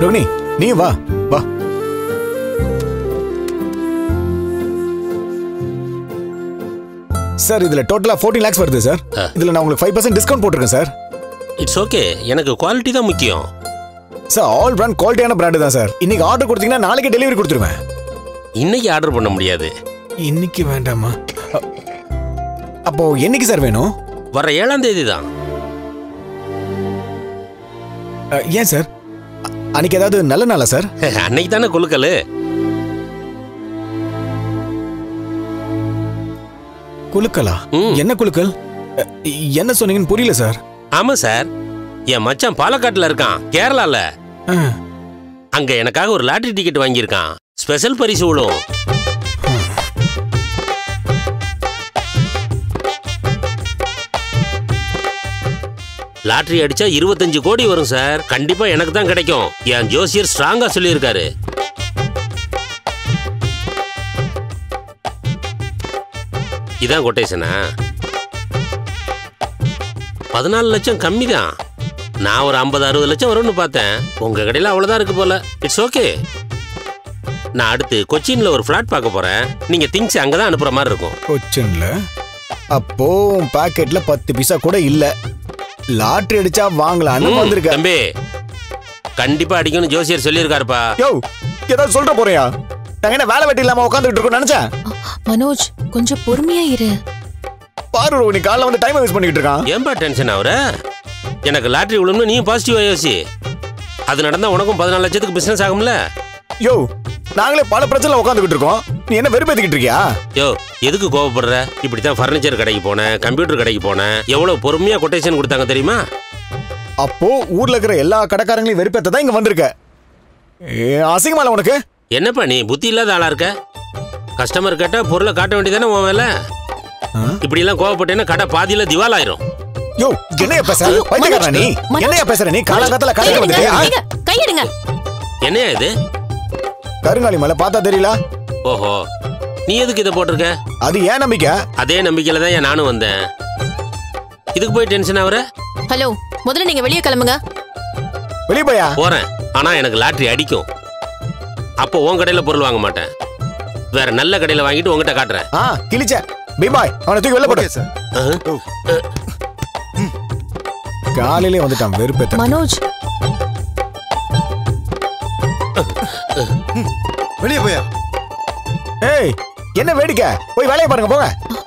ரோகிணி நீ வா வா சார் இதுல டோட்டலா 14 லேக்ஸ் வருது சார் ஆ. இதுல நான் உங்களுக்கு ஃபைவ் பர்சன்ட் டிஸ்கவுண்ட் போட்டிருக்கேன் சார் இட்ஸ் ஓகே எனக்கு குவாலிட்டி தான் முக்கியம் சார் ஆல் பிராண்ட் குவாலிட்டியான பிராண்டு தான் சார் இன்னைக்கு ஆர்டர் கொடுத்தீங்கன்னா நாளைக்கு டெலிவரி கொடுத்துருவேன் இன்னைக்கு ஆர்டர் பண்ண முடியாது இன்னைக்கு வேண்டாமா அ- அப்போ என்னைக்கு சார் வேணும் வர ஏழாம் தேதி தான் அ, ஏன் சார் அ- அன்னைக்கு ஏதாவது நல்ல நாளா சார் அன்னைக்கு தானே குலுக்கல் குலுக்கலா ம். என்ன குலுக்கல் அ, என்ன சொன்னீங்கன்னு புரியல சார் ஆமா சார் என் மச்சான் பாலக்காட்டுல இருக்கான் கேரளால ஆ, அங்க எனக்காக ஒரு லாட்டரி டிக்கெட் வாங்கியிருக்கான் ஸ்பெஷல் பரிசு விழும் லாட்டரி அடிச்சா இருபத்தஞ்சு கோடி வரும் சார் கண்டிப்பா எனக்கு தான் கிடைக்கும் என் ஜோசியர் ஸ்ட்ராங்கா சொல்லியிருக்காரு இதான் கொட்டேஷனா பதினாலு லட்சம் கம்மி தான் நான் ஒரு ஐம்பது அறுபது லட்சம் வரும்னு பார்த்தேன் உங்க கடையில் அவ்வளோதான் இருக்கு போல இட்ஸ் ஓகே நான் அடுத்து கொச்சின்ல ஒரு ஃப்ளாட் பார்க்க போறேன் நீங்க திங்ஸ் அங்கே தான் அனுப்புற மாதிரி இருக்கும் கொச்சின்ல அப்போ பாக்கெட்ல பத்து பைசா கூட இல்ல லாட்டரி அடிச்சா வாங்கலான்னு ம், வந்திருக்க தம்பி கண்டிப்பா அடிக்கும்னு ஜோசியர் சொல்லியிருக்காருப்பா யோ ஏதாவது சொல்ற போறியா நாங்க என்ன வேலை வெட்டி இல்லாம உட்காந்துட்டு இருக்கோம் நினைச்சேன் மனோஜ் கொஞ்சம் பொறுமையா இரு பாரு ரோகிணி காலைல வந்து டைம் வேஸ்ட் பண்ணிட்டு இருக்கான் ஏன்பா டென்ஷன் ஆகுற எனக்கு லாட்டரி விழும்னு நீ பாசிட்டிவா யோசி அது நடந்தா உனக்கும் பதினாலு லட்சத்துக்கு பிசினஸ் ஆகும்ல யோ நாங்களே பல பிரச்சனை உட்காந்துக்கிட்டு இருக்கோம் நீ என்ன வெறுப்பேத்திக்கிட்டு இருக்கியா யோ எதுக்கு கோவப்படுற இப்படி தான் ஃபர்னிச்சர் கடைக்கு போனேன் கம்ப்யூட்டர் கடைக்கு போனேன் எவ்வளவு பொறுமையா கொட்டேஷன் கொடுத்தாங்க தெரியுமா அப்போ ஊர்ல இருக்கிற எல்லா கடைக்காரங்களையும் வெறுப்பேத்த தான் இங்க வந்திருக்க ஏ, அசிங்கமால உனக்கு என்னப்பா நீ புத்தி இல்லாத ஆளா இருக்க கஸ்டமர் கேட்டா பொருளை காட்ட வேண்டியதானே உன் வேலை ஆ? இப்படி எல்லாம் கோவப்பட்டேன்னா கடை பாதியில திவால் ஆயிரும் யோ என்னைய பேசுற ஐயோ, பைத்தியக்காரனா நீ மனோஜ், என்னைய பேசுற நீ காலகாலத்துல கடைக்கு கையெடுங்க, வந்துட்டு ஆ? கைங்க, கையெடுங்க என்னையா இது கருங்காலி மலை பார்த்தா தெரியல ஓஹோ நீ எதுக்கு இதை போட்டிருக்க அது ஏன் நம்பிக்கை அதே நம்பிக்கையில தான் ஏன் நானும் வந்தேன் இதுக்கு போய் டென்ஷன் ஆகுற ஹலோ முதல்ல நீங்க வெளியே கிளம்புங்க வெளிய போயா போறேன் ஆனா எனக்கு லாட்டரி அடிக்கும் அப்போ உன் கடையில பொருள் வாங்க மாட்டேன் வேற நல்ல கடையில வாங்கிட்டு உங்ககிட்ட காட்டுறேன் ஆ கிழிச்ச பிபாய் அவனை தூக்கி வெளில போடு சார் அஹ். காலையிலே வந்துட்டான் வெறுப்பேத்த மனோஜ் வெளியே போயா ஏய் என்ன வேடிக்கை போய் வேலையை பாருங்க போங்க